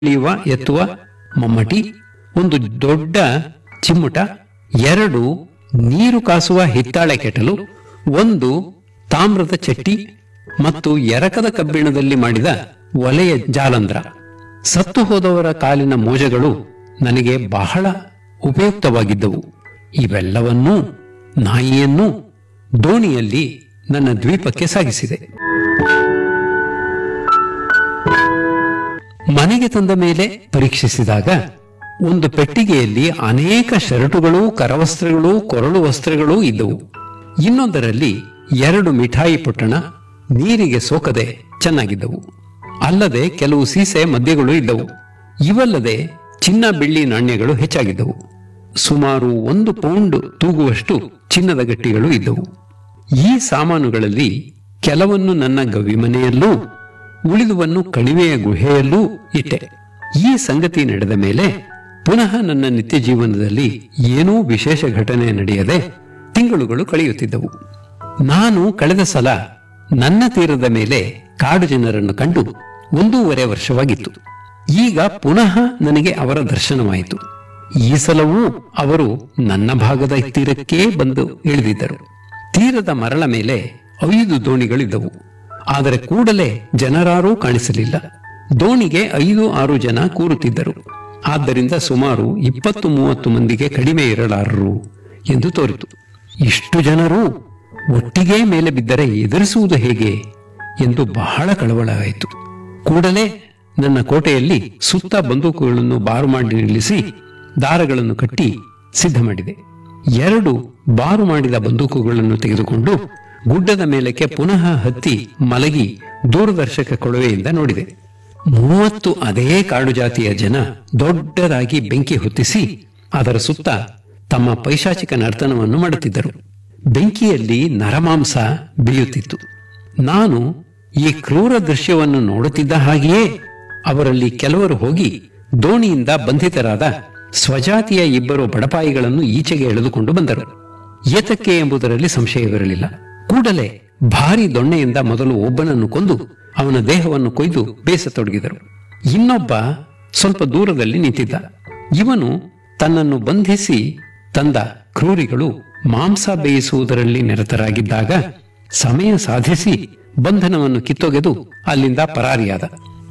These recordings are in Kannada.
ಇಳಿಯುವ ಎತ್ತುವ ಮಮ್ಮಟಿ ಒಂದು ದೊಡ್ಡ ಚಿಮ್ಮುಟ ಎರಡು ನೀರು ಕಾಸುವ ಹಿತ್ತಾಳೆ ಕೆಟಲು ಒಂದು ತಾಮ್ರದ ಚಟ್ಟಿ ಮತ್ತು ಎರಕದ ಕಬ್ಬಿಣದಲ್ಲಿ ಮಾಡಿದ ಒಲೆಯ ಜಾಲಂಧ್ರ ಸತ್ತು ಹೋದವರ ಕಾಲಿನ ಮೋಜಗಳು ನನಗೆ ಬಹಳ ಉಪಯುಕ್ತವಾಗಿದ್ದವು ಇವೆಲ್ಲವನ್ನೂ ನಾಯಿಯನ್ನೂ ದೋಣಿಯಲ್ಲಿ ನನ್ನ ದ್ವೀಪಕ್ಕೆ ಸಾಗಿಸಿದೆ ಮನೆಗೆ ತಂದ ಮೇಲೆ ಪರೀಕ್ಷಿಸಿದಾಗ ಒಂದು ಪೆಟ್ಟಿಗೆಯಲ್ಲಿ ಅನೇಕ ಶರ್ಟುಗಳು ಕರವಸ್ತ್ರಗಳು ಕೊರಳು ವಸ್ತ್ರಗಳು ಇದ್ದವು ಇನ್ನೊಂದರಲ್ಲಿ ಎರಡು ಮಿಠಾಯಿ ಪೊಟ್ಟಣ ನೀರಿಗೆ ಸೋಕದೆ ಚೆನ್ನಾಗಿದ್ದವು ಅಲ್ಲದೆ ಕೆಲವು ಸೀಸೆ ಮದ್ಯಗಳು ಇದ್ದವು ಇವಲ್ಲದೆ ಚಿನ್ನ ಬೆಳ್ಳಿ ನಾಣ್ಯಗಳು ಹೆಚ್ಚಾಗಿದ್ದವು ಸುಮಾರು ಒಂದು ಪೌಂಡ್ ತೂಗುವಷ್ಟು ಚಿನ್ನದ ಗಟ್ಟಿಗಳು ಇದ್ದವು ಈ ಸಾಮಾನುಗಳಲ್ಲಿ ಕೆಲವನ್ನು ನನ್ನ ಗವಿಮನೆಯಲ್ಲೂ ಉಳಿದುವನ್ನು ಕಣಿವೆಯ ಗುಹೆಯಲ್ಲೂ ಇಟ್ಟೆ ಈ ಸಂಗತಿ ನಡೆದ ಮೇಲೆ ಪುನಃ ನನ್ನ ನಿತ್ಯ ಜೀವನದಲ್ಲಿ ಏನೂ ವಿಶೇಷ ಘಟನೆ ನಡೆಯದೆ ತಿಂಗಳುಗಳು ಕಳೆಯುತ್ತಿದ್ದವು ನಾನು ಕಳೆದ ಸಲ ನನ್ನ ತೀರದ ಮೇಲೆ ಕಾಡು ಜನರನ್ನು ಕಂಡು ಒಂದೂವರೆ ವರ್ಷವಾಗಿತ್ತು ಈಗ ಪುನಃ ನನಗೆ ಅವರ ದರ್ಶನವಾಯಿತು ಈ ಸಲವೂ ಅವರು ನನ್ನ ಭಾಗದ ತೀರಕ್ಕೇ ಬಂದು ಇಳಿದಿದ್ದರು ತೀರದ ಮರಳ ಮೇಲೆ ಐದು ದೋಣಿಗಳಿದ್ದವು ಆದರೆ ಕೂಡಲೇ ಜನರಾರೂ ಕಾಣಿಸಲಿಲ್ಲ ದೋಣಿಗೆ ಐದು ಆರು ಜನ ಕೂರುತ್ತಿದ್ದರು ಆದ್ದರಿಂದ ಸುಮಾರು ಇಪ್ಪತ್ತು ಮೂವತ್ತು ಮಂದಿಗೆ ಕಡಿಮೆ ಇರಲಾರರು ಎಂದು ತೋರಿತು ಇಷ್ಟು ಜನರು ಒಟ್ಟಿಗೆ ಮೇಲೆ ಬಿದ್ದರೆ ಎದುರಿಸುವುದು ಹೇಗೆ ಎಂದು ಬಹಳ ಕಳವಳವಾಯಿತು ಕೂಡಲೇ ನನ್ನ ಕೋಟೆಯಲ್ಲಿ ಸುತ್ತ ಬಂದೂಕುಗಳನ್ನು ಬಾರು ಮಾಡಿ ನಿಲ್ಲಿಸಿ ದಾರಗಳನ್ನು ಕಟ್ಟಿ ಸಿದ್ಧ ಮಾಡಿದೆ ಎರಡು ಬಾರು ಮಾಡಿದ ಬಂದೂಕುಗಳನ್ನು ತೆಗೆದುಕೊಂಡು ಗುಡ್ಡದ ಮೇಲಕ್ಕೆ ಪುನಃ ಹತ್ತಿ ಮಲಗಿ ದೂರದರ್ಶಕ ಕೊಳವೆಯಿಂದ ನೋಡಿದೆ ಮೂವತ್ತು ಅದೇ ಕಾಡು ಜಾತಿಯ ಜನ ದೊಡ್ಡದಾಗಿ ಬೆಂಕಿ ಹೊತ್ತಿಸಿ ಅದರ ಸುತ್ತ ತಮ್ಮ ಪೈಶಾಚಿಕ ನರ್ತನವನ್ನು ಮಾಡುತ್ತಿದ್ದರು ಬೆಂಕಿಯಲ್ಲಿ ನರಮಾಂಸ ಬೇಯುತ್ತಿತ್ತು ನಾನು ಈ ಕ್ರೂರ ದೃಶ್ಯವನ್ನು ನೋಡುತ್ತಿದ್ದ ಹಾಗೆಯೇ ಅವರಲ್ಲಿ ಕೆಲವರು ಹೋಗಿ ದೋಣಿಯಿಂದ ಬಂಧಿತರಾದ ಸ್ವಜಾತಿಯ ಇಬ್ಬರು ಬಡಪಾಯಿಗಳನ್ನು ಈಚೆಗೆ ಎಳೆದುಕೊಂಡು ಬಂದರು ಏತಕ್ಕೆ ಎಂಬುದರಲ್ಲಿ ಸಂಶಯವಿರಲಿಲ್ಲ ಕೂಡಲೇ ಭಾರಿ ದೊಣ್ಣೆಯಿಂದ ಮೊದಲು ಒಬ್ಬನನ್ನು ಕೊಂದು ಅವನ ದೇಹವನ್ನು ಕೊಯ್ದು ಬೇಸತೊಡಗಿದರು ಇನ್ನೊಬ್ಬ ಸ್ವಲ್ಪ ದೂರದಲ್ಲಿ ನಿಂತಿದ್ದ ಇವನು ತನ್ನನ್ನು ಬಂಧಿಸಿ ತಂದ ಕ್ರೂರಿಗಳು ಮಾಂಸ ಬೇಯಿಸುವುದರಲ್ಲಿ ನಿರತರಾಗಿದ್ದಾಗ ಸಮಯ ಸಾಧಿಸಿ ಬಂಧನವನ್ನು ಕಿತ್ತೊಗೆದು ಅಲ್ಲಿಂದ ಪರಾರಿಯಾದ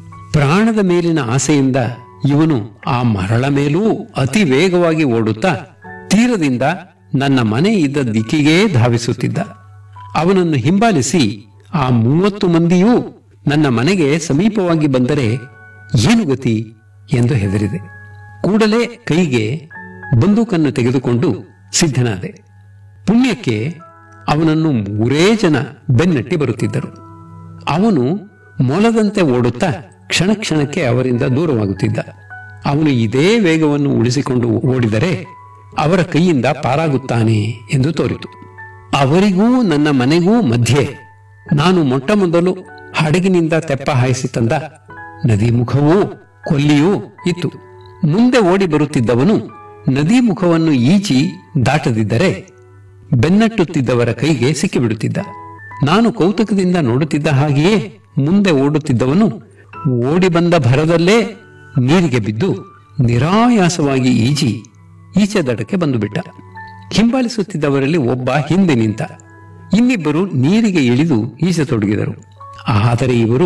ಪ್ರಾಣದ ಮೇಲಿನ ಆಸೆಯಿಂದ ಇವನು ಆ ಮರಳ ಮೇಲೂ ಅತಿ ವೇಗವಾಗಿ ಓಡುತ್ತಾ ತೀರದಿಂದ ನನ್ನ ಮನೆ ಇದ್ದ ದಿಕ್ಕಿಗೇ ಧಾವಿಸುತ್ತಿದ್ದ ಅವನನ್ನು ಹಿಂಬಾಲಿಸಿ ಆ ಮೂವತ್ತು ಮಂದಿಯೂ ನನ್ನ ಮನೆಗೆ ಸಮೀಪವಾಗಿ ಬಂದರೆ ಏನು ಗತಿ ಎಂದು ಹೆದರಿದೆ ಕೂಡಲೇ ಕೈಗೆ ಬಂದೂಕನ್ನು ತೆಗೆದುಕೊಂಡು ಸಿದ್ಧನಾದೆ ಪುಣ್ಯಕ್ಕೆ ಅವನನ್ನು ಮೂರೇ ಜನ ಬೆನ್ನಟ್ಟಿ ಬರುತ್ತಿದ್ದರು ಅವನು ಮೊಲದಂತೆ ಓಡುತ್ತಾ ಕ್ಷಣ ಕ್ಷಣಕ್ಕೆ ಅವರಿಂದ ದೂರವಾಗುತ್ತಿದ್ದ ಅವನು ಇದೇ ವೇಗವನ್ನು ಉಳಿಸಿಕೊಂಡು ಓಡಿದರೆ ಅವರ ಕೈಯಿಂದ ಪಾರಾಗುತ್ತಾನೆ ಎಂದು ತೋರಿತು ಅವರಿಗೂ ನನ್ನ ಮನೆಗೂ ಮಧ್ಯೆ ನಾನು ಮೊಟ್ಟ ಮೊದಲು ಹಡಗಿನಿಂದ ತೆಪ್ಪ ಹಾಯಿಸಿ ತಂದ ನದಿ ಮುಖವೂ ಕೊಲ್ಲಿಯೂ ಇತ್ತು ಮುಂದೆ ಓಡಿ ಬರುತ್ತಿದ್ದವನು ನದಿ ಮುಖವನ್ನು ಈಚಿ ದಾಟದಿದ್ದರೆ ಬೆನ್ನಟ್ಟುತ್ತಿದ್ದವರ ಕೈಗೆ ಸಿಕ್ಕಿಬಿಡುತ್ತಿದ್ದ ನಾನು ಕೌತುಕದಿಂದ ನೋಡುತ್ತಿದ್ದ ಹಾಗೆಯೇ ಮುಂದೆ ಓಡುತ್ತಿದ್ದವನು ಓಡಿ ಬಂದ ಭರದಲ್ಲೇ ನೀರಿಗೆ ಬಿದ್ದು ನಿರಾಯಾಸವಾಗಿ ಈಜಿ ಈಚೆ ದಡಕ್ಕೆ ಬಂದು ಬಿಟ್ಟ ಹಿಂಬಾಲಿಸುತ್ತಿದ್ದವರಲ್ಲಿ ಒಬ್ಬ ಹಿಂದೆ ನಿಂತ ಇನ್ನಿಬ್ಬರು ನೀರಿಗೆ ಇಳಿದು ಈಜತೊಡಗಿದರು ಆದರೆ ಇವರು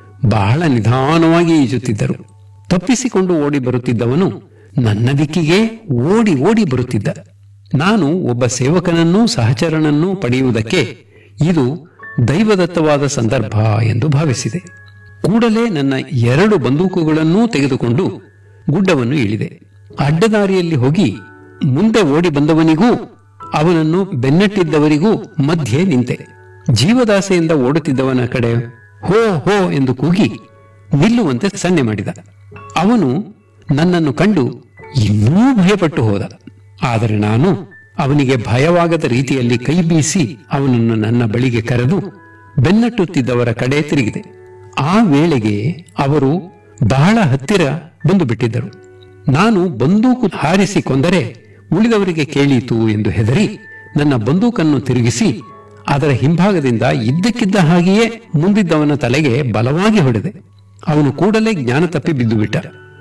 ಬಹಳ ನಿಧಾನವಾಗಿ ಈಜುತ್ತಿದ್ದರು ತಪ್ಪಿಸಿಕೊಂಡು ಓಡಿ ಬರುತ್ತಿದ್ದವನು ನನ್ನ ದಿಕ್ಕಿಗೆ ಓಡಿ ಓಡಿ ಬರುತ್ತಿದ್ದ ನಾನು ಒಬ್ಬ ಸೇವಕನನ್ನೂ ಸಹಚರನನ್ನೂ ಪಡೆಯುವುದಕ್ಕೆ ಇದು ದೈವದತ್ತವಾದ ಸಂದರ್ಭ ಎಂದು ಭಾವಿಸಿದೆ ಕೂಡಲೇ ನನ್ನ ಎರಡು ಬಂದೂಕುಗಳನ್ನೂ ತೆಗೆದುಕೊಂಡು ಗುಡ್ಡವನ್ನು ಇಳಿದೆ ಅಡ್ಡದಾರಿಯಲ್ಲಿ ಹೋಗಿ ಮುಂದೆ ಓಡಿ ಬಂದವನಿಗೂ ಅವನನ್ನು ಬೆನ್ನಟ್ಟಿದ್ದವರಿಗೂ ಮಧ್ಯೆ ನಿಂತೆ ಜೀವದಾಸೆಯಿಂದ ಓಡುತ್ತಿದ್ದವನ ಕಡೆ ಹೋ ಹೋ ಎಂದು ಕೂಗಿ ನಿಲ್ಲುವಂತೆ ಸನ್ನೆ ಮಾಡಿದ ಅವನು ನನ್ನನ್ನು ಕಂಡು ಇನ್ನೂ ಭಯಪಟ್ಟು ಹೋದ ಆದರೆ ನಾನು ಅವನಿಗೆ ಭಯವಾಗದ ರೀತಿಯಲ್ಲಿ ಕೈ ಬೀಸಿ ಅವನನ್ನು ನನ್ನ ಬಳಿಗೆ ಕರೆದು ಬೆನ್ನಟ್ಟುತ್ತಿದ್ದವರ ಕಡೆ ತಿರುಗಿದೆ ಆ ವೇಳೆಗೆ ಅವರು ಬಹಳ ಹತ್ತಿರ ಬಂದು ಬಿಟ್ಟಿದ್ದರು ನಾನು ಬಂದೂಕು ಹಾರಿಸಿ ಕೊಂದರೆ ಉಳಿದವರಿಗೆ ಕೇಳೀತು ಎಂದು ಹೆದರಿ ನನ್ನ ಬಂದೂಕನ್ನು ತಿರುಗಿಸಿ ಅದರ ಹಿಂಭಾಗದಿಂದ ಇದ್ದಕ್ಕಿದ್ದ ಹಾಗೆಯೇ ಮುಂದಿದ್ದವನ ತಲೆಗೆ ಬಲವಾಗಿ ಹೊಡೆದೆ ಅವನು ಕೂಡಲೇ ಜ್ಞಾನ ತಪ್ಪಿ ಬಿದ್ದು ಬಿಟ್ಟ